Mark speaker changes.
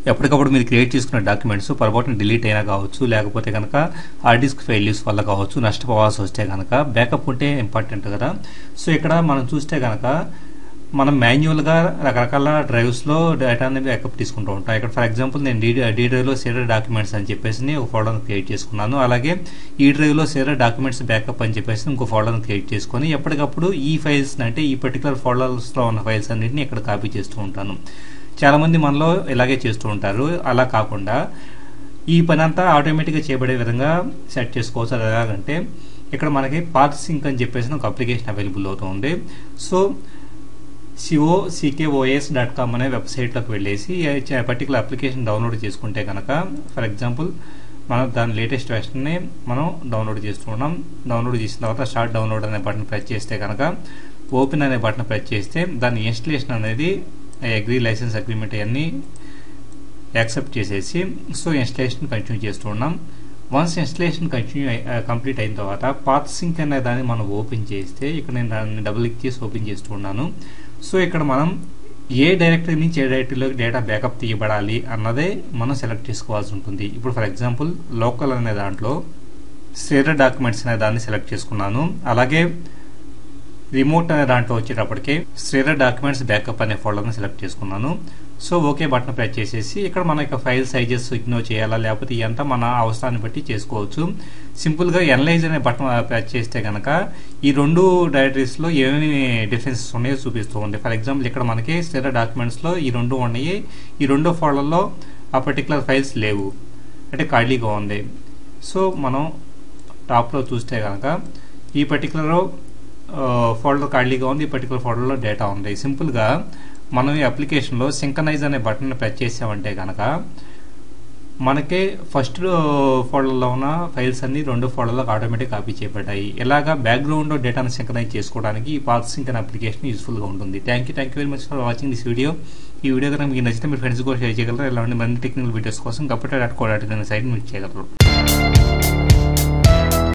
Speaker 1: ఎప్పటికప్పుడు మీరు క్రియేట్ చేసుకున్న డాక్యుమెంట్స్ పొరపాటున డిలీట్ అయినా కావచ్చు లేకపోతే కనుక హార్డ్ డిస్క్ ఫెయిల్యూస్ వల్ల కావచ్చు నష్టపోవాల్సి వస్తే కనుక బ్యాకప్ ఉంటే ఇంపార్టెంట్ కదా సో ఇక్కడ మనం చూస్తే కనుక మనం మాన్యువల్గా రకరకాల డ్రైవ్స్లో డేటాని బ్యాకప్ తీసుకుంటూ ఉంటాం ఇక్కడ ఫర్ ఎగ్జాంపుల్ నేను డీ డీ డ్రైవ్లో సేటర్ డాక్యుమెంట్స్ అని చెప్పేసి ఒక ఫోల్డర్ని క్రియేట్ చేసుకున్నాను అలాగే ఈ డ్రైవ్లో సేటర్ డాక్యుమెంట్స్ బ్యాకప్ అని చెప్పేసి ఇంకో ఫోల్డర్ని క్రియేట్ చేసుకొని ఎప్పటికప్పుడు ఈ ఫైల్స్ అంటే ఈ పర్టికులర్ ఫోల్డర్స్లో ఉన్న ఫైల్స్ అన్నింటిని ఇక్కడ కాపీ చేస్తూ ఉంటాను చాలామంది మనలో ఇలాగే చేస్తూ ఉంటారు అలా కాకుండా ఈ పని అంతా ఆటోమేటిక్గా చేయబడే విధంగా సెట్ చేసుకోవచ్చు అది ఎలాగంటే ఇక్కడ మనకి పాత్ సింక్ అని చెప్పేసి ఒక అప్లికేషన్ అవైలబుల్ అవుతుంది so C O C K O S dot com అనే వెబ్సైట్లోకి వెళ్ళేసి పర్టికులర్ అప్లికేషన్ డౌన్లోడ్ చేసుకుంటే కనుక ఫర్ ఎగ్జాంపుల్ మనం దాని లేటెస్ట్ వెర్షన్ని మనం డౌన్లోడ్ చేస్తున్నాం డౌన్లోడ్ చేసిన తర్వాత స్టార్ట్ డౌన్లోడ్ అనే బటన్ ప్రెస్ చేస్తే కనుక ఓపెన్ అనే బటన్ ప్రెస్ చేస్తే దాని ఇన్స్టలేషన్ అనేది అగ్రీ లైసెన్స్ అగ్రిమెంట్ అవన్నీ యాక్సెప్ట్ చేసేసి సో ఇన్స్టలేషన్ కంటిన్యూ చేస్తూ ఉన్నాం వన్స్ ఇన్స్టలేషన్ కంటిన్యూ కంప్లీట్ అయిన తర్వాత పాత్ సింక్ అనే దాన్ని మనం ఓపెన్ చేస్తే ఇక్కడ నేను దాన్ని డబుల్ క్లిక్ చేసి ఓపెన్ చేస్తూ ఉన్నాను సో ఇక్కడ మనం ఏ డైరెక్టరీ నుంచి ఏ డైరెక్టరీలోకి డేటా బ్యాకప్ తీయబడాలి అన్నదే మనం సెలెక్ట్ చేసుకోవాల్సి ఉంటుంది ఇప్పుడు ఫర్ ఎగ్జాంపుల్ లోకల్ అనే దాంట్లో స్టేటర్ డాక్యుమెంట్స్ అనే దాన్ని సెలెక్ట్ చేసుకున్నాను అలాగే రిమోట్ అనే దాంట్లో వచ్చేటప్పటికి స్టేటర్ డాక్యుమెంట్స్ బ్యాకప్ అనే ఫోల్డర్ని సెలెక్ట్ చేసుకున్నాను సో ఓకే బటన్ ప్రెస్ చేసేసి ఇక్కడ మన యొక్క ఫైల్ సైజెస్ ఇగ్నోర్ చేయాలా లేకపోతే ఇదంతా మన అవసరాన్ని బట్టి చేసుకోవచ్చు సింపుల్గా ఎనలైజ్ అనే బటన్ ప్రెస్ చేస్తే కనుక ఈ రెండు డైరెక్టరీస్లో ఏమేమి డిఫరెన్సెస్ ఉన్నాయో చూపిస్తూ ఉంది ఫర్ ఎగ్జాంపుల్ ఇక్కడ మనకి స్టేటర్ డాక్యుమెంట్స్లో ఈ రెండు ఉన్నాయి ఈ రెండు ఫోల్డర్లో ఆ పర్టికులర్ ఫైల్స్ లేవు అంటే ఖాళీగా ఉంది సో మనం టాప్లో చూస్తే కనుక ఈ పర్టికులర్ ఫోల్డర్ ఖాళీగా ఉంది ఈ పర్టికులర్ ఫోల్డర్లో డేటా ఉంది సింపుల్గా మనం ఈ అప్లికేషన్లో సింకనైజ్ అనే బటన్ ప్రెస్ చేసామంటే కనుక మనకి ఫస్ట్ ఫోల్డర్లో ఉన్న ఫైల్స్ అన్ని రెండు ఫోల్డర్లకు ఆటోమేటిక్ కాపీ చేయబడ్డాయి ఇలాగా బ్యాక్గ్రౌండ్లో డేటాను సింకనైజ్ చేసుకోవడానికి ఈ పాత్ సింక్ అనే అప్లికేషన్ యూస్ఫుల్గా ఉంటుంది thank you thank you very much for watching this video ఈ వీడియో కనుక మీకు నచ్చితే మీ ఫ్రెండ్స్ కూడా షేర్ చేయగలరు ఇలాంటి మరిన్ని టెక్నికల్ వీడియోస్ కోసం computer dot co dot in site మీరు చేయగలరు